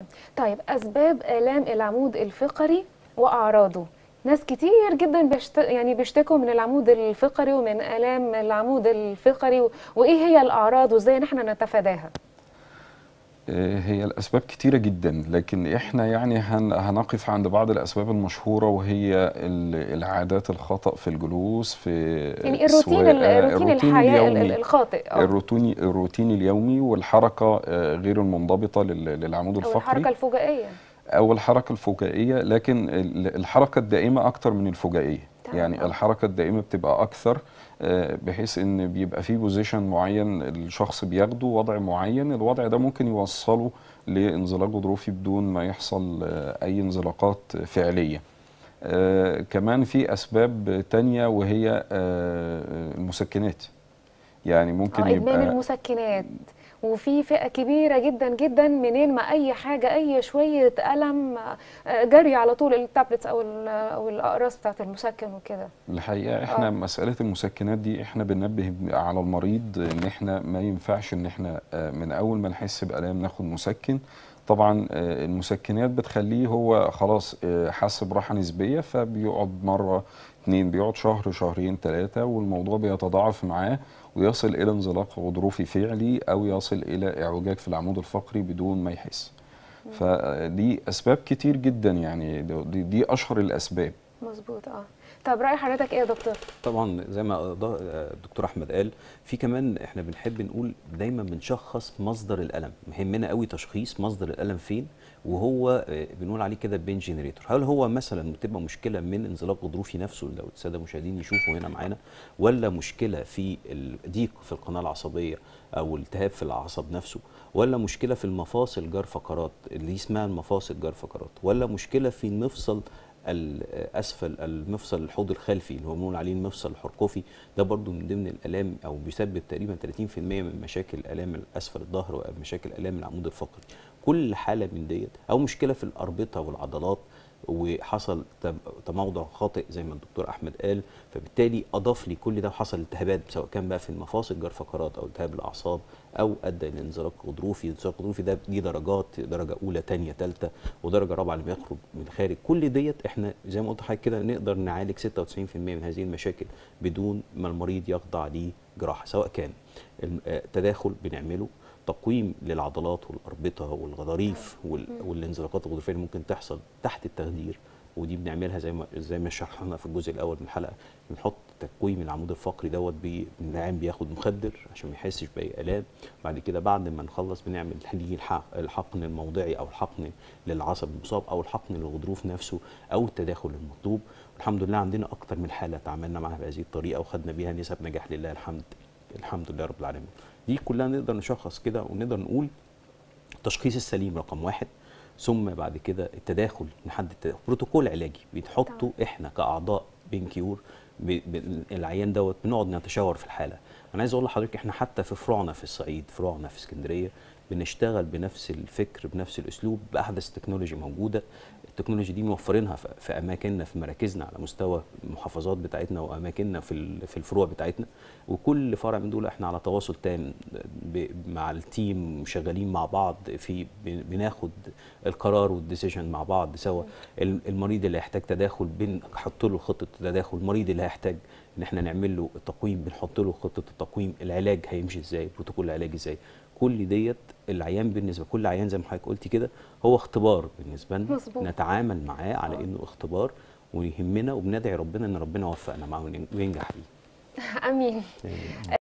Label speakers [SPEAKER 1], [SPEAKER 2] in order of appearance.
[SPEAKER 1] طيب اسباب الام العمود الفقري واعراضه ناس كتير جدا بيشت... يعني بيشتكوا من العمود الفقري ومن الام العمود الفقري و... وايه هي الاعراض وازاي نحن نتفاداها
[SPEAKER 2] آه، هي الأسباب كتيرة جدا لكن إحنا يعني هن هنقف عند بعض الأسباب المشهورة وهي ال- العادات الخطأ في الجلوس في
[SPEAKER 1] يعني الروتين ال-
[SPEAKER 2] السواقة،
[SPEAKER 1] روتين الحياه ال-
[SPEAKER 2] اليومي
[SPEAKER 1] ال- الخاطئ اه
[SPEAKER 2] الروتين الروتين اليومي والحركة آه، غير المنضبطة لل- للعمود
[SPEAKER 1] او
[SPEAKER 2] الفقري
[SPEAKER 1] الحركه الفجائيه
[SPEAKER 2] أو الحركة الفجائية لكن ال- الحركة الدائمة أكتر من الفجائية
[SPEAKER 1] تمام.
[SPEAKER 2] يعني الحركة الدائمة بتبقى أكثر آه، بحيث إن بيبقى في بوزيشن معين الشخص بياخده وضع معين الوضع ده ممكن يوصله لانزلاق غضروفي بدون ما يحصل آه، أي انزلاقات فعلية آه، كمان في أسباب تانية وهي آه، المسكنات يعني ممكن
[SPEAKER 1] اه ادمان
[SPEAKER 2] يبقى
[SPEAKER 1] المسكنات وفي فئه كبيره جدا جدا منين ما اي حاجه اي شويه الم آه، جري على طول التابلتس او ال- او الاقراص بتاعت المسكن وكده
[SPEAKER 2] الحقيقة احنا
[SPEAKER 1] آه.
[SPEAKER 2] مسألة المسكنات دي احنا بننبه على المريض ان احنا ما ينفعش ان احنا آه، من اول ما نحس بآلام ناخد مسكن طبعا آه، المسكنات بتخليه هو خلاص آه، حس براحة نسبية فبيقعد مرة اتنين بيقعد شهر شهرين ثلاثة والموضوع بيتضاعف معاه ويصل إلى انزلاق غضروفي فعلي أو يصل إلى اعوجاج في العمود الفقري بدون ما يحس فدي أسباب كتير جدا يعني دي, دي أشهر الأسباب
[SPEAKER 1] مظبوط اه طب راي حضرتك ايه يا دكتور
[SPEAKER 3] طبعا زي ما ض- الدكتور احمد قال في كمان احنا بنحب نقول دايما بنشخص مصدر الالم مهمنا قوي تشخيص مصدر الالم فين وهو آه، بنقول عليه كده بين جنريتور هل هو مثلا بتبقى مشكله من انزلاق غضروفي نفسه لو الساده المشاهدين يشوفوا هنا معانا ولا مشكله في الضيق في القناه العصبيه او التهاب في العصب نفسه ولا مشكله في المفاصل جار فقرات اللي اسمها المفاصل جار فقرات ولا مشكله في المفصل الاسفل المفصل الحوض الخلفي اللي هو بنقول عليه المفصل الحرقوفي ده برضو من ضمن الالام او بيسبب تقريبا 30% من مشاكل الام اسفل الظهر ومشاكل الام العمود الفقري كل حاله من ديت او مشكله في الاربطه والعضلات وحصل تم- تموضع خاطئ زي ما الدكتور احمد قال فبالتالي اضاف لي كل ده وحصل التهابات سواء كان بقى في المفاصل جار فقرات او التهاب الاعصاب او ادى الى انزلاق غضروفي الانزلاق الغضروفي ده دي درجات درجه اولى ثانيه ثالثه ودرجه رابعه اللي بيخرج من الخارج كل ديت احنا زي ما قلت لحضرتك كده نقدر نعالج 96% من هذه المشاكل بدون ما المريض يخضع لجراحه سواء كان الم- آه، تداخل بنعمله تقويم للعضلات والاربطه والغضاريف وال- والانزلاقات الغضروفيه اللي ممكن تحصل تحت التخدير ودي بنعملها زي ما زي ما شرحنا في الجزء الاول من الحلقه بنحط تقويم العمود الفقري دوت بي- العين بياخد مخدر عشان ما يحسش باي الام بعد كده بعد ما نخلص بنعمل تحليل الحق- الحقن الموضعي او الحقن للعصب المصاب او الحقن للغضروف نفسه او التداخل المطلوب الحمد لله عندنا اكتر من حاله تعاملنا معاها بهذه الطريقه وخدنا بيها نسب نجاح لله الحمد الحمد لله رب العالمين دي كلها نقدر نشخص كده ونقدر نقول التشخيص السليم رقم واحد ثم بعد كده التداخل نحدد التداخل. بروتوكول علاجي بنحطه احنا كاعضاء بين كيور ب... ب... العيان دوت بنقعد نتشاور في الحاله انا عايز اقول لحضرتك احنا حتى في فروعنا في الصعيد فروعنا في اسكندريه بنشتغل بنفس الفكر بنفس الاسلوب باحدث تكنولوجي موجوده التكنولوجي دي موفرينها في في اماكننا في مراكزنا على مستوى المحافظات بتاعتنا واماكننا في ال- في الفروع بتاعتنا وكل فرع من دول احنا على تواصل تام ب- مع التيم شغالين مع بعض في ب- بناخد القرار والديسيجن مع بعض سوا ال- المريض اللي هيحتاج تداخل بنحط له خطه تداخل المريض اللي هيحتاج ان احنا نعمل له التقويم بنحط له خطه التقويم العلاج هيمشي ازاي بروتوكول العلاج ازاي كل ديت العيان بالنسبه كل عيان زي ما حضرتك قلتي كده هو اختبار بالنسبه لنا
[SPEAKER 1] مظبوط.
[SPEAKER 3] نتعامل معاه على انه اختبار ويهمنا وبندعي ربنا ان ربنا يوفقنا معاه وين- وينجح فيه
[SPEAKER 1] امين